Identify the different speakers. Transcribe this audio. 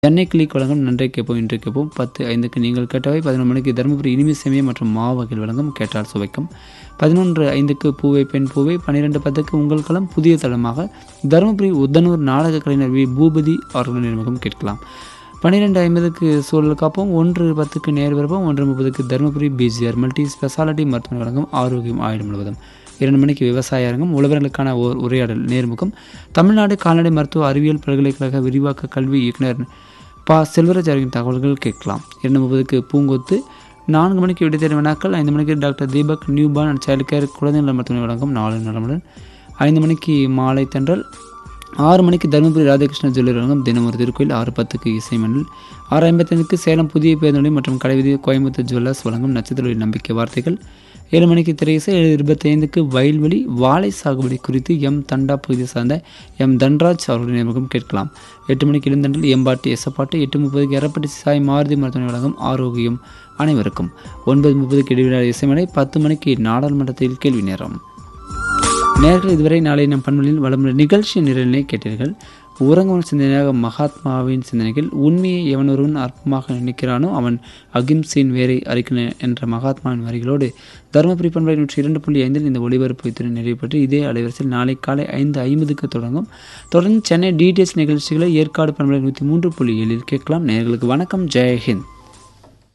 Speaker 1: Chennai click வழங்கும் நன்றை கேட்போம் இன்று கேட்போம் பத்து ஐந்துக்கு நீங்கள் கேட்டவை பதினொன்று மணிக்கு தருமபுரி இனிமை சேமியா மற்றும் மாவு வகையில் வழங்கும் கேட்டால் சுவைக்கும் பதினொன்று ஐந்துக்கு பூவை பெண் பூவை பன்னிரெண்டு பத்துக்கு உங்கள் களம் புதிய தளமாக தருமபுரி உத்தனூர் நாடக கலைஞர் வி பூபதி அவர்களின் நிர்வாகம் கேட்கலாம் பன்னிரெண்டு ஐம்பதுக்கு சூழல் காப்போம் ஒன்று பத்துக்கு நேர் விருப்பம் ஒன்று முப்பதுக்கு தருமபுரி பிஜிஆர் மல்டி ஸ்பெஷாலிட்டி மருத்துவமனை வழங்கும் ஆரோக்கியம் ஆயுடம் முழுவதும் இரண்டு மணிக்கு விவசாய அரங்கம் உழவர்களுக்கான ஓர் உரையாடல் நேர்முகம் தமிழ்நாடு கால்நடை மருத்துவ அறிவியல் பல்கலைக்கழக விரிவாக்க கல்வி இயக்குனர் பா செல்வராஜ் அவர்களின் தகவல்கள் கேட்கலாம் இரண்டு முப்பதுக்கு பூங்கொத்து நான்கு மணிக்கு விடைத்தேர்வு வினாக்கள் ஐந்து மணிக்கு doctor Deepak new born and child care குழந்தை நல மருத்துவமனை வழங்கும் நாலு நலமுடன் ஐந்து மணிக்கு மாலை தென்றல் ஆறு மணிக்கு தருமபுரி ராதாகிருஷ்ண ஜுவல்லர் வழங்கும் தினமொரு திருக்கோயில் ஆறு பத்துக்கு இசைமண்டல் ஆறு ஐம்பத்தைந்துக்கு சேலம் புதிய பேருந்து மற்றும் கடைவீதி கோயம்புத்தூர் ஜுவல்லர்ஸ் வழங்கும் நட்சத்திர நம்பிக்கை வார்த்தைகள் ஏழு மணிக்கு திரையிசை ஏழு இருபத்தி ஐந்துக்கு வயல்வெளி வாழை சாகுபடி குறித்து எம் தண்டா பகுதியை சார்ந்த எம் தன்ராஜ் அவர்களுடைய நியமகம் கேட்கலாம் எட்டு மணிக்கு இளந்தண்டல் எம்பாட்டு எசப்பாட்டு எட்டு முப்பதுக்கு எரப்பட்டி சாய் மாருதி மருத்துவமனை வழங்கும் ஆரோக்கியம் அனைவருக்கும் ஒன்பது முப்பதுக்கு இடைவிழா இசைமலை பத்து மணிக்கு நாடாளுமன்றத்தில் கேள்வி நேரம் நேர்கள் இதுவரை நாளை நம் பண்புகளில் வளமுறை நிகழ்ச்சி நிரலினை கேட்டீர்கள் உறங்கவன் சிந்தனையாக மகாத்மாவின் சிந்தனைகள் உண்மையை எவன் ஒருவன் அற்பமாக நினைக்கிறானோ அவன் அகிம்சையின் வேரை அறிக்கை என்ற மகாத்மாவின் வரிகளோடு தருமபுரி பண்பலை நூற்றி இரண்டு புள்ளி ஐந்தில் இந்த ஒளிபரப்பு திறன் நிறைவு பெற்று இதே அலைவரிசையில் நாளை காலை ஐந்து ஐம்பதுக்கு தொடங்கும் தொடர்ந்து சென்னை டிடிஎஸ் நிகழ்ச்சிகளை ஏற்காடு பண்பலை நூற்றி மூன்று புள்ளி ஏழில் கேட்கலாம் நேர்களுக்கு வணக்கம் ஜெயஹிந்த்